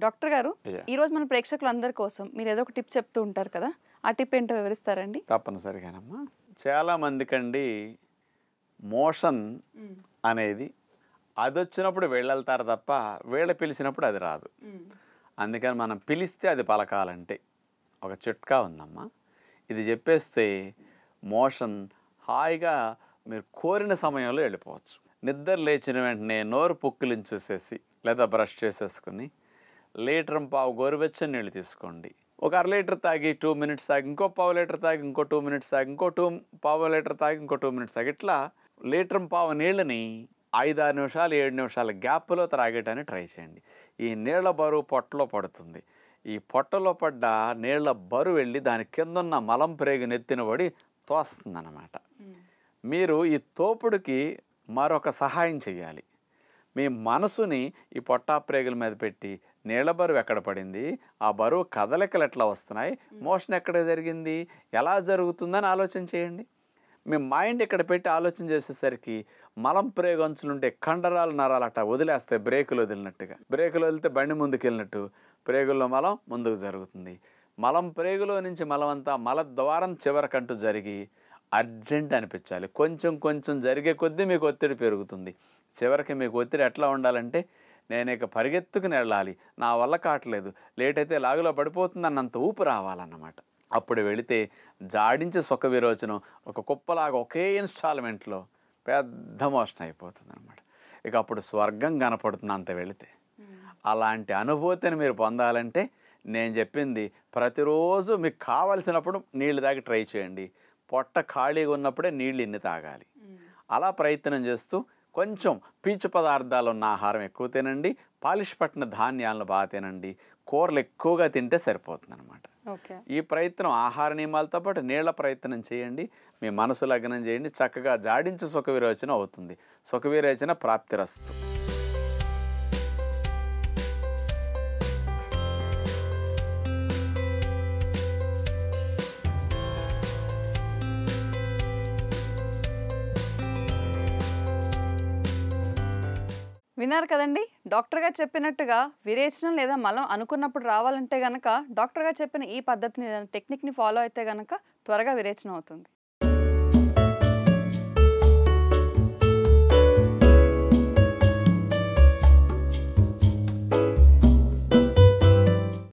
Doctor గారు Yeah. ఈ రోజు మన ప్రేక్షకులందరి కోసం మీరు ఏదో ఒక టిప్ చెప్తూ ఉంటారు కదా ఆ టిప్ ఏంటో వివరిస్తారండి తప్పనిసరిగానమ్మా చాలా మందికండి మోషన్ అనేది అది వచ్చినప్పుడు వెళ్ళెళ్తారు తప్ప వీళ్ళ పిలిచినప్పుడు అది రాదు అందుకని మనం పిలిస్తే అది పలకాలంటే ఒక చిట్కా ఉందమ్మా ఇది చెప్పేస్తే మోషన్ హాయిగా మీరు కోరిన సమయంలో వెళ్ళిపోవచ్చు నిద్ర లేచిన వెంటనే నోరు పుక్కిలించి చూసేసి లేదా బ్రష్ చేసేసుకుని లీటర్ పావు గోరువెచ్చని నీళ్ళు తీసుకోండి ఒక అర లీటర్ తాగి టూ మినిట్స్ తాగి ఇంకో పావు లీటర్ తాగి ఇంకో టూ మినిట్స్ తాగి ఇంకో టూ పావు లీటర్ తాగి ఇంకో టూ మినిట్స్ తాగి ఇట్లా లీటర్ పావు నీళ్ళని ఐదారు నిమిషాలు ఏడు నిమిషాల గ్యాప్లో త్రాగేయడానికి ట్రై చేయండి ఈ నీళ్ళ బరువు పొట్టలో పడుతుంది ఈ పొట్టలో పడ్డ నీళ్ళ బరువు వెళ్ళి దాని కిందున్న మలం ప్రేగు నెత్తిన పడి తోస్తుందన్నమాట మీరు ఈ తోపుడికి మరొక సహాయం చేయాలి మీ మనసుని ఈ పొట్టా ప్రేగుల మీద పెట్టి నీళ్ళ బరువు ఎక్కడ పడింది ఆ బరువు కదలికలు ఎట్లా వస్తున్నాయి మోషన్ ఎక్కడ జరిగింది ఎలా జరుగుతుందని ఆలోచన చేయండి మీ మైండ్ ఇక్కడ పెట్టి ఆలోచన చేసేసరికి మలం ప్రేగంచులుంటే కండరాలు నరాలు అట్లా వదిలేస్తాయి బ్రేకులు వదిలినట్టుగా బ్రేకులు వదిలితే బండి ముందుకు వెళ్ళినట్టు ప్రేగుల్లో మలం ముందుకు జరుగుతుంది మలం ప్రేగులో నుంచి మలం అంతా మల ద్వారం చివరకంటూ జరిగి అర్జెంట్ అనిపించాలి కొంచెం కొంచెం జరిగే కొద్దీ మీకు ఒత్తిడి పెరుగుతుంది చివరికి మీకు ఒత్తిడి ఎట్లా ఉండాలంటే నేను ఇక పరిగెత్తుకుని వెళ్ళాలి నా వల్ల కావట్లేదు లేట్ అయితే లాగులో పడిపోతుంది అన్నంత ఊపు రావాలన్నమాట అప్పుడు వెళితే జాడించి సుఖ విరోచనం ఒక కుప్పలాగా ఒకే ఇన్స్టాల్మెంట్లో పెద్ద మోషన్ అయిపోతుంది అనమాట ఇక అప్పుడు స్వర్గం కనపడుతుంది అంత వెళితే అలాంటి అనుభూతిని మీరు పొందాలంటే నేను చెప్పింది ప్రతిరోజు మీకు కావలసినప్పుడు నీళ్ళు తాగి ట్రై చేయండి పొట్ట ఖాళీగా ఉన్నప్పుడే నీళ్ళు ఇన్ని తాగాలి అలా ప్రయత్నం చేస్తూ కొంచెం పీచు పదార్థాలు ఉన్న ఆహారం ఎక్కువ తినండి పాలిష్ పట్టిన ధాన్యాలను బాగా తినండి కూరలు ఎక్కువగా తింటే సరిపోతుంది అనమాట ఓకే ఈ ప్రయత్నం ఆహార నియమాలతో పాటు నీళ్ల ప్రయత్నం చేయండి మీ మనసు లగ్నం చేయండి చక్కగా జాడించి సుఖ విరోచన అవుతుంది సుఖ విరోచన ప్రాప్తిరస్తు విన్నారు కదండి డాక్టర్ గారు చెప్పినట్టుగా విరేచనం లేదా మలం అనుకున్నప్పుడు రావాలంటే గనక డాక్టర్ గారు చెప్పిన ఈ పద్ధతిని టెక్నిక్ని ఫాలో అయితే గనక త్వరగా విరేచనం అవుతుంది